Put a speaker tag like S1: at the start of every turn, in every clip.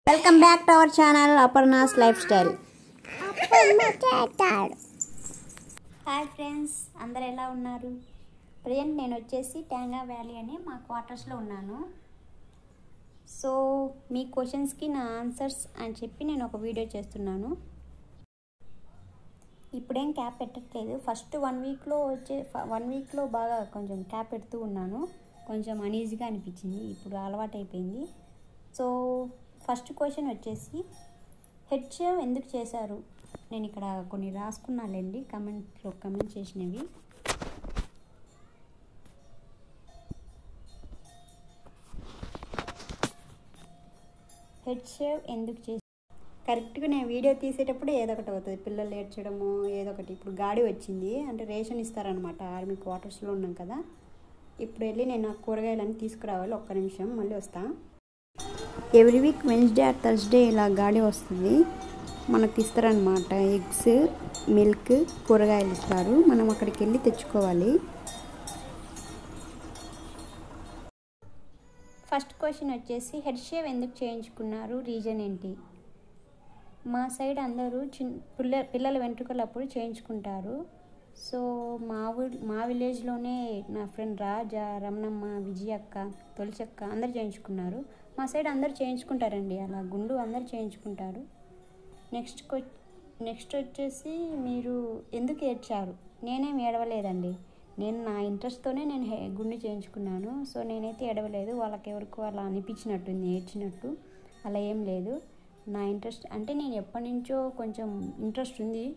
S1: Welcome back to our channel Aparna's lifestyle hi friends అందరు ఎలా ఉన్నారు ప్రజెంట్ నేను వచ్చేసి ట్యాంగా వ్యాలీ అని మా క్వార్టర్స్లో ఉన్నాను సో మీ క్వశ్చన్స్కి నా ఆన్సర్స్ అని చెప్పి నేను ఒక వీడియో చేస్తున్నాను ఇప్పుడేం క్యాప్ పెట్టట్లేదు ఫస్ట్ వన్ వీక్లో వచ్చే వన్ వీక్లో బాగా కొంచెం క్యాప్ పెడుతూ ఉన్నాను కొంచెం అనీజీగా అనిపించింది ఇప్పుడు అలవాటు అయిపోయింది సో ఫస్ట్ క్వశ్చన్ వచ్చేసి హెడ్ షేవ్ ఎందుకు చేశారు నేను ఇక్కడ కొన్ని రాసుకున్నానండి కమెంట్లో కమెంట్ చేసినవి హెడ్ షేవ్ ఎందుకు చేసి కరెక్ట్గా నేను వీడియో తీసేటప్పుడు ఏదో ఒకటి అవుతుంది పిల్లలు ఏడ్చడము ఏదో ఒకటి ఇప్పుడు గాడి వచ్చింది అంటే రేషన్ ఇస్తారనమాట ఆర్మీ క్వార్టర్స్లో ఉన్నాం కదా ఇప్పుడు వెళ్ళి నేను ఆ కూరగాయలన్నీ తీసుకురావాలి ఒక్క నిమిషం మళ్ళీ వస్తా every week Wednesday or Thursday ఇలా గాడి వస్తుంది మనకి ఇస్తారనమాట ఎగ్స్ మిల్క్ కూరగాయలు ఇస్తారు మనం అక్కడికి వెళ్ళి తెచ్చుకోవాలి ఫస్ట్ క్వశ్చన్ వచ్చేసి హెడ్ షేవ్ ఎందుకు చేయించుకున్నారు రీజన్ ఏంటి మా సైడ్ అందరూ చిన్న పిల్ల పిల్లల వెంట్రుకలప్పుడు చేయించుకుంటారు సో మా ఊరి మా విలేజ్లోనే నా ఫ్రెండ్ రాజా రమణమ్మ విజయక్క తొలిచక్క అందరు చేయించుకున్నారు మా సైడ్ అందరు చేయించుకుంటారండి అలా గుండు అందరు చేయించుకుంటారు నెక్స్ట్ నెక్స్ట్ వచ్చేసి మీరు ఎందుకు ఏడ్చారు నేనేం ఏడవలేదండి నేను నా ఇంట్రెస్ట్తోనే నేను హె గుండు చేయించుకున్నాను సో నేనైతే ఏడవలేదు వాళ్ళకి ఎవరికి అలా అనిపించినట్టుంది ఏడ్చినట్టు అలా ఏం లేదు నా ఇంట్రెస్ట్ అంటే నేను ఎప్పటి నుంచో కొంచెం ఇంట్రెస్ట్ ఉంది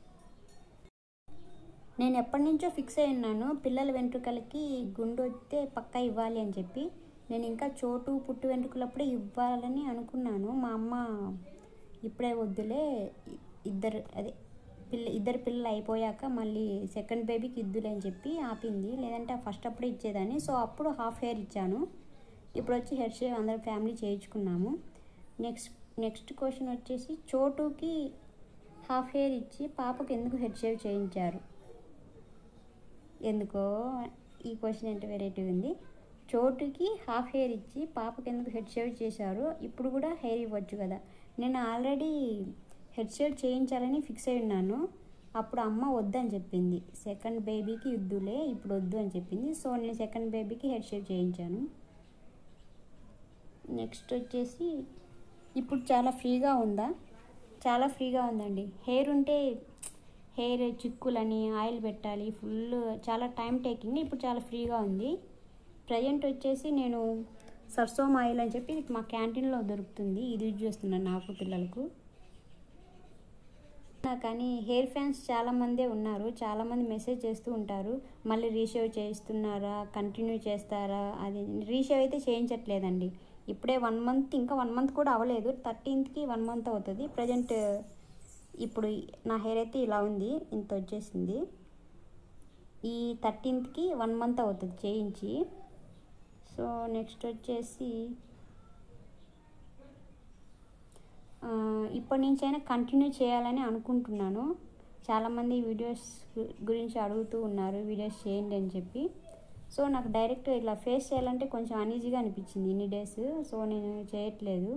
S1: నేను ఎప్పటి నుంచో ఫిక్స్ అయి ఉన్నాను పిల్లల వెంట్రుకలకి గుండు వస్తే పక్కా ఇవ్వాలి అని చెప్పి నేను ఇంకా చోటు పుట్టు వెంట్రుకలప్పుడే ఇవ్వాలని అనుకున్నాను మా అమ్మ ఇప్పుడే వద్దులే ఇద్దరు అదే పిల్ల ఇద్దరు పిల్లలు అయిపోయాక మళ్ళీ సెకండ్ బేబీకి ఇద్దులే అని చెప్పి ఆపింది లేదంటే ఫస్ట్ అప్పుడే ఇచ్చేదాన్ని సో అప్పుడు హాఫ్ హెయిర్ ఇచ్చాను ఇప్పుడు వచ్చి హెడ్ షేవ్ అందరం ఫ్యామిలీ చేయించుకున్నాము నెక్స్ట్ నెక్స్ట్ క్వశ్చన్ వచ్చేసి చోటుకి హాఫ్ హెయిర్ ఇచ్చి పాపకు ఎందుకు హెడ్ షేవ్ చేయించారు ఎందుకో ఈ క్వశ్చన్ అంటే వెరైటీ ఉంది చోటుకి హాఫ్ హెయిర్ ఇచ్చి పాపకి ఎందుకు హెడ్ షేవ్ చేశారు ఇప్పుడు కూడా హెయిర్ ఇవ్వచ్చు కదా నేను ఆల్రెడీ హెడ్ షేవ్ చేయించాలని ఫిక్స్ అయి ఉన్నాను అప్పుడు అమ్మ వద్దని చెప్పింది సెకండ్ బేబీకి ఇద్దులే ఇప్పుడు వద్దు అని చెప్పింది సో నేను సెకండ్ బేబీకి హెడ్ షేవ్ చేయించాను నెక్స్ట్ వచ్చేసి ఇప్పుడు చాలా ఫ్రీగా ఉందా చాలా ఫ్రీగా ఉందండి హెయిర్ ఉంటే హెయిర్ చిక్కులని ఆయిల్ పెట్టాలి ఫుల్ చాలా టైం టేకింగ్ ఇప్పుడు చాలా ఫ్రీగా ఉంది ప్రజెంట్ వచ్చేసి నేను సర్సోమ్ ఆయిల్ అని చెప్పి మా క్యాంటీన్లో దొరుకుతుంది ఇది యూజ్ చేస్తున్నాను నాకు పిల్లలకు కానీ హెయిర్ ఫ్యాన్స్ చాలామందే ఉన్నారు చాలామంది మెసేజ్ చేస్తూ ఉంటారు మళ్ళీ రీషేవ్ చేయిస్తున్నారా కంటిన్యూ చేస్తారా అది రీషేవ్ అయితే చేయించట్లేదండి ఇప్పుడే వన్ మంత్ ఇంకా వన్ మంత్ కూడా అవ్వలేదు థర్టీన్త్కి వన్ మంత్ అవుతుంది ప్రజెంట్ ఇప్పుడు నా హెయిర్ అయితే ఇలా ఉంది ఇంత వచ్చేసింది ఈ థర్టీన్త్కి వన్ మంత్ అవుతుంది చేయించి సో నెక్స్ట్ వచ్చేసి ఇప్పటి నుంచి అయినా కంటిన్యూ చేయాలని అనుకుంటున్నాను చాలామంది వీడియోస్ గురించి అడుగుతూ ఉన్నారు వీడియోస్ చేయండి అని చెప్పి సో నాకు డైరెక్ట్ ఇలా ఫేస్ చేయాలంటే కొంచెం అనీజీగా అనిపించింది ఇన్ని డేస్ సో నేను చేయట్లేదు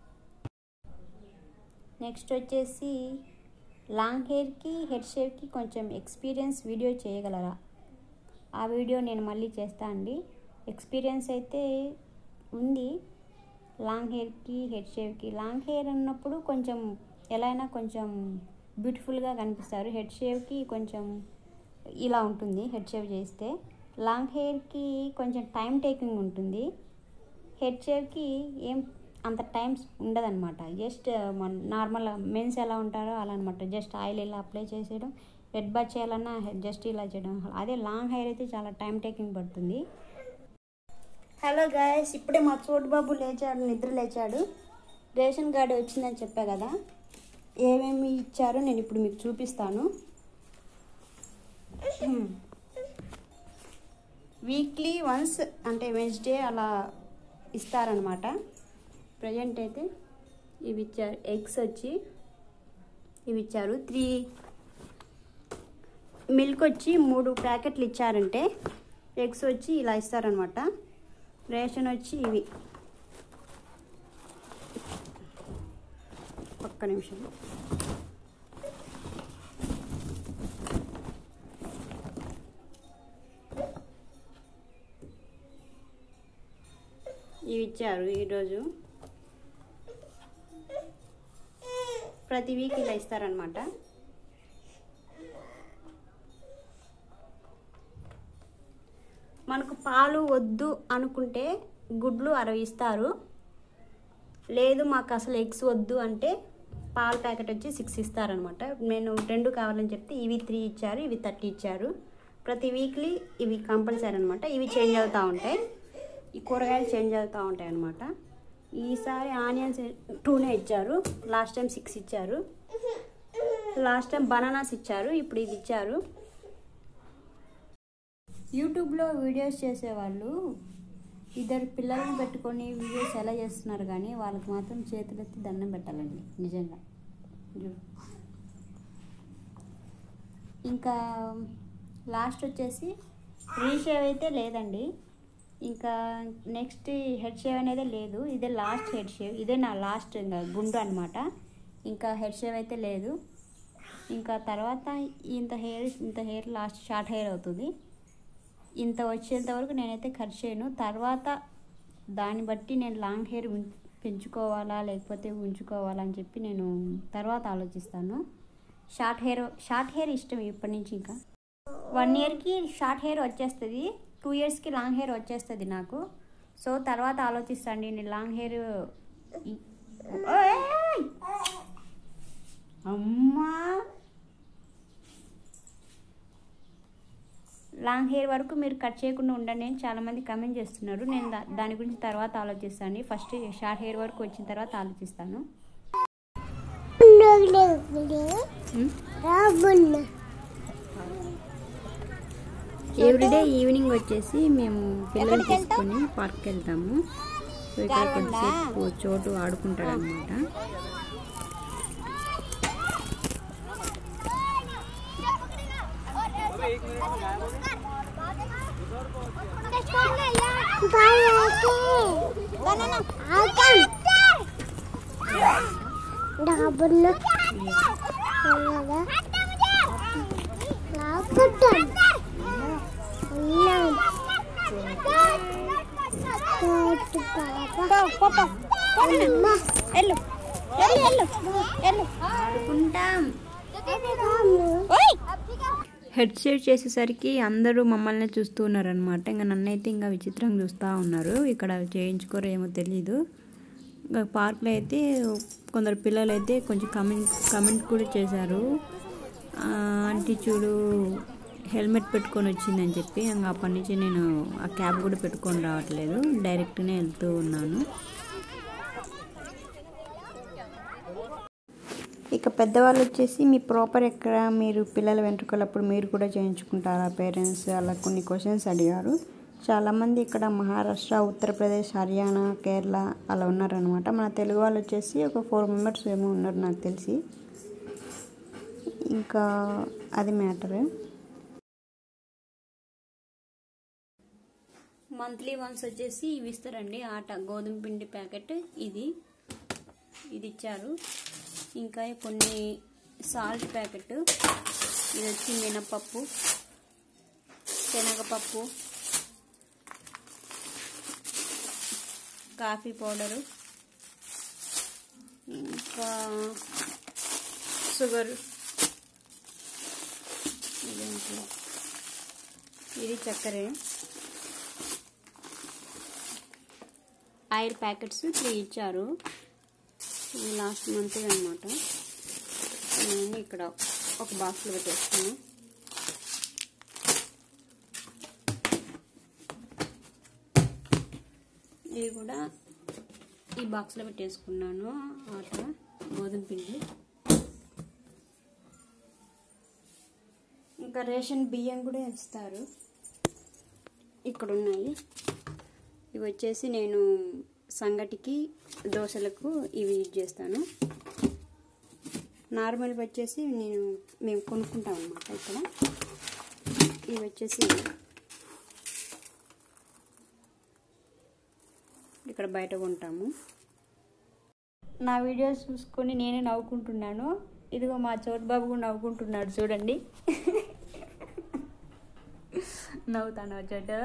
S1: నెక్స్ట్ వచ్చేసి లాంగ్ హెయిర్కి హెడ్ షేవ్కి కొంచెం ఎక్స్పీరియన్స్ వీడియో చేయగలరా ఆ వీడియో నేను మళ్ళీ చేస్తా అండి ఎక్స్పీరియన్స్ అయితే ఉంది లాంగ్ హెయిర్కి హెడ్ షేవ్కి లాంగ్ హెయిర్ ఉన్నప్పుడు కొంచెం ఎలా అయినా కొంచెం బ్యూటిఫుల్గా కనిపిస్తారు హెడ్ షేవ్కి కొంచెం ఇలా ఉంటుంది హెడ్ షేవ్ చేస్తే లాంగ్ హెయిర్కి కొంచెం టైం టేకింగ్ ఉంటుంది హెడ్ షేవ్కి ఏం అంత టైం ఉండదన్నమాట జస్ట్ నార్మల్ మెన్స్ ఎలా ఉంటారో అలా అనమాట జస్ట్ ఆయిల్ ఇలా అప్లై చేసేయడం హెడ్ బాత్ చేయాలన్నా జస్ట్ ఇలా చేయడం అదే లాంగ్ హెయిర్ అయితే చాలా టైం టేకింగ్ పడుతుంది హలో గాయస్ ఇప్పుడే మా చోటు బాబు లేచాడు నిద్ర లేచాడు రేషన్ కార్డు వచ్చిందని చెప్పా కదా ఏమేమి ఇచ్చారో నేను ఇప్పుడు మీకు చూపిస్తాను వీక్లీ వన్స్ అంటే వెన్స్డే అలా ఇస్తారనమాట ప్రజెంట్ అయితే ఇవి ఇచ్చారు ఎగ్స్ వచ్చి ఇవి ఇచ్చారు త్రీ మిల్క్ వచ్చి మూడు ప్యాకెట్లు ఇచ్చారంటే ఎగ్స్ వచ్చి ఇలా ఇస్తారనమాట రేషన్ వచ్చి ఇవి ఒక్క నిమిషం ఇవి ఇచ్చారు ఈరోజు ప్రతి వీక్ ఇలా ఇస్తారనమాట మనకు పాలు వద్దు అనుకుంటే గుడ్లు అరవై ఇస్తారు లేదు మాకు అసలు ఎగ్స్ వద్దు అంటే పాల ప్యాకెట్ వచ్చి సిక్స్ ఇస్తారనమాట నేను రెండు కావాలని చెప్తే ఇవి త్రీ ఇచ్చారు ఇవి థర్టీ ఇచ్చారు ప్రతి వీక్లీ ఇవి కంపల్సరీ అనమాట ఇవి చేంజ్ అవుతూ ఉంటాయి ఈ కూరగాయలు చేంజ్ అవుతూ ఉంటాయి అనమాట ఈసారి ఆనియన్స్ టూనే ఇచ్చారు లాస్ట్ టైం సిక్స్ ఇచ్చారు లాస్ట్ టైం బనానాస్ ఇచ్చారు ఇప్పుడు ఇది ఇచ్చారు యూట్యూబ్లో వీడియోస్ చేసేవాళ్ళు ఇద్దరు పిల్లల్ని పెట్టుకొని వీడియోస్ ఎలా చేస్తున్నారు కానీ వాళ్ళకి మాత్రం చేతులెత్తి దండం పెట్టాలండి నిజంగా చూడు. ఇంకా లాస్ట్ వచ్చేసి రీషేవ్ అయితే లేదండి ఇంకా నెక్స్ట్ హెడ్ షేవ్ అనేది లేదు ఇదే లాస్ట్ హెడ్ షేవ్ ఇదే నా లాస్ట్ ఇంకా గుండు అనమాట ఇంకా హెడ్ షేవ్ అయితే లేదు ఇంకా తర్వాత ఇంత హెయిర్ ఇంత హెయిర్ లాస్ట్ షార్ట్ హెయిర్ అవుతుంది ఇంత వచ్చేంత వరకు నేనైతే ఖర్చు చేయను తర్వాత దాన్ని బట్టి నేను లాంగ్ హెయిర్ ఉం- పెంచుకోవాలా లేకపోతే ఉంచుకోవాలా అని చెప్పి నేను తర్వాత ఆలోచిస్తాను షార్ట్ హెయిర్ షార్ట్ హెయిర్ ఇష్టం ఇప్పటి నుంచి ఇంకా వన్ ఇయర్కి షార్ట్ హెయిర్ వచ్చేస్తుంది టూ ఇయర్స్కి లాంగ్ హెయిర్ వచ్చేస్తుంది నాకు సో తర్వాత ఆలోచిస్తాండి నేను లాంగ్ హెయిర్ ఇ- ఓయ్! అమ్మా లాంగ్ హెయిర్ వరకు మీరు కట్ చేయకుండా ఉండండి అని చాలామంది కమెంట్ చేస్తున్నారు నేను దా- దాని గురించి తర్వాత ఆలోచిస్తాను ఫస్ట్ షార్ట్ హెయిర్ వరకు వచ్చిన తర్వాత ఆలోచిస్తాను ఎవ్రీడే ఈవినింగ్ వచ్చేసి మేము పిల్లలు తీసుకొని పార్క్కి వెళ్తాము సో ఇక్కడ కొద్దిసేపు చోటు ఆడుకుంటాడు అనమాట
S2: డబ్బులు
S1: ఆడుకుంటాం హెడ్ షేవ్ చేసేసరికి అందరూ మమ్మల్ని చూస్తూ ఉన్నారనమాట ఇంకా నన్నైతే ఇంకా విచిత్రంగా చూస్తూ ఉన్నారు ఇక్కడ చేయించుకోరో ఏమో తెలీదు ఇంకా పార్క్లో అయితే కొందరు పిల్లలు అయితే కొంచెం కమెంట్ కమెంట్ కూడా చేశారు ఆ, ఆంటీ చూడు హెల్మెట్ పెట్టుకొని వచ్చిందని చెప్పి ఇంకా అప్పటి నుంచి నేను ఆ క్యాబ్ కూడా పెట్టుకొని రావట్లేదు డైరెక్ట్గానే వెళ్తూ ఉన్నాను ఇక పెద్దవాళ్ళు వచ్చేసి మీ ప్రాపర్ ఎక్కడ మీరు పిల్లల వెంట్రుకలప్పుడు మీరు కూడా చేయించుకుంటారా పేరెంట్స్ అలా కొన్ని క్వశ్చన్స్ అడిగారు చాలామంది ఇక్కడ మహారాష్ట్ర ఉత్తరప్రదేశ్ హర్యానా కేరళ అలా ఉన్నారనమాట మన తెలుగు వాళ్ళు వచ్చేసి ఒక ఫోర్ మెంబర్స్ ఏమో ఉన్నారు నాకు తెలిసి ఇంకా అది మ్యాటర్ మంత్లీ వన్స్ వచ్చేసి ఇవి ఇస్తారండి ఆట గోధుమ పిండి ప్యాకెట్ ఇది ఇది ఇచ్చారు ఇంకా కొన్ని సాల్ట్ ప్యాకెట్ ఇది వచ్చి మినపప్పు శనగపప్పు కాఫీ పౌడరు ఇంకా షుగర్ ఇదేంటి ఇది చక్కెర ఆయిల్ ప్యాకెట్స్ త్రీ ఇచ్చారు ఇది లాస్ట్ మంత్ అనమాట నేను ఇక్కడ ఒక బాక్స్లో పెట్టేస్తాను ఇది కూడా ఈ బాక్స్లో పెట్టేసుకున్నాను ఆట గోధుమ పిండి ఇంకా రేషన్ బియ్యం కూడా ఇస్తారు ఇక్కడ ఉన్నాయి ఇవి వచ్చేసి నేను సంగటికి దోశలకు ఇవి యూజ్ చేస్తాను నార్మల్ వచ్చేసి నేను మేము కొనుక్కుంటాం అనమాట ఇక్కడ ఇవి వచ్చేసి ఇక్కడ బయట కొంటాము నా వీడియోస్ చూసుకొని నేనే నవ్వుకుంటున్నాను ఇదిగో మా చోటు బాబు కూడా నవ్వుకుంటున్నాడు చూడండి నవ్వుతాను చోటు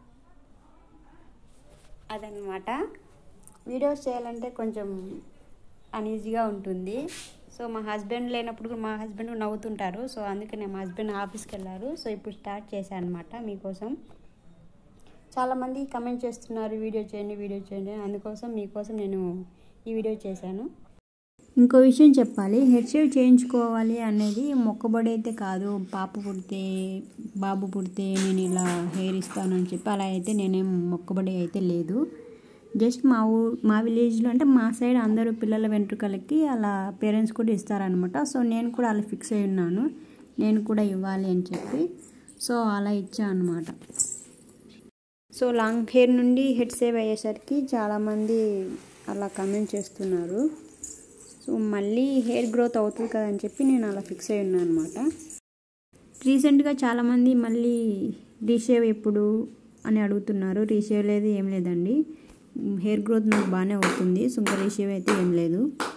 S1: అదనమాట వీడియోస్ చేయాలంటే కొంచెం అనీజీగా ఉంటుంది సో మా హస్బెండ్ లేనప్పుడు కూడా మా హస్బెండ్ కూడా నవ్వుతుంటారు సో అందుకనే మా హస్బెండ్ ఆఫీస్కి వెళ్ళారు సో ఇప్పుడు స్టార్ట్ చేశాను అనమాట మీకోసం చాలామంది కమెంట్ చేస్తున్నారు వీడియో చేయండి వీడియో చేయండి అందుకోసం మీకోసం నేను ఈ వీడియో చేశాను ఇంకో విషయం చెప్పాలి హెడ్ షేవ్ చేయించుకోవాలి అనేది మొక్కబడి అయితే కాదు పాప పుడితే బాబు పుడితే నేను ఇలా హెయిర్ ఇస్తానని చెప్పి అలా అయితే నేనేం మొక్కబడి అయితే లేదు జస్ట్ మా ఊ మా విలేజ్లో అంటే మా సైడ్ అందరూ పిల్లల వెంట్రుకలకి అలా పేరెంట్స్ కూడా ఇస్తారనమాట సో నేను కూడా అలా ఫిక్స్ అయి ఉన్నాను నేను కూడా ఇవ్వాలి అని చెప్పి సో అలా ఇచ్చాను అనమాట సో లాంగ్ హెయిర్ నుండి హెడ్ సేవ్ అయ్యేసరికి చాలామంది అలా కమెంట్ చేస్తున్నారు సో మళ్ళీ హెయిర్ గ్రోత్ అవుతుంది కదా అని చెప్పి నేను అలా ఫిక్స్ అయి ఉన్నాను అనమాట రీసెంట్గా చాలామంది మళ్ళీ రీషేవ్ ఎప్పుడు అని అడుగుతున్నారు రీషేవ్ లేదు ఏం లేదండి హెయిర్ గ్రోత్ నాకు బాగానే అవుతుంది సో ఇంకా రీషేవ్ అయితే ఏం లేదు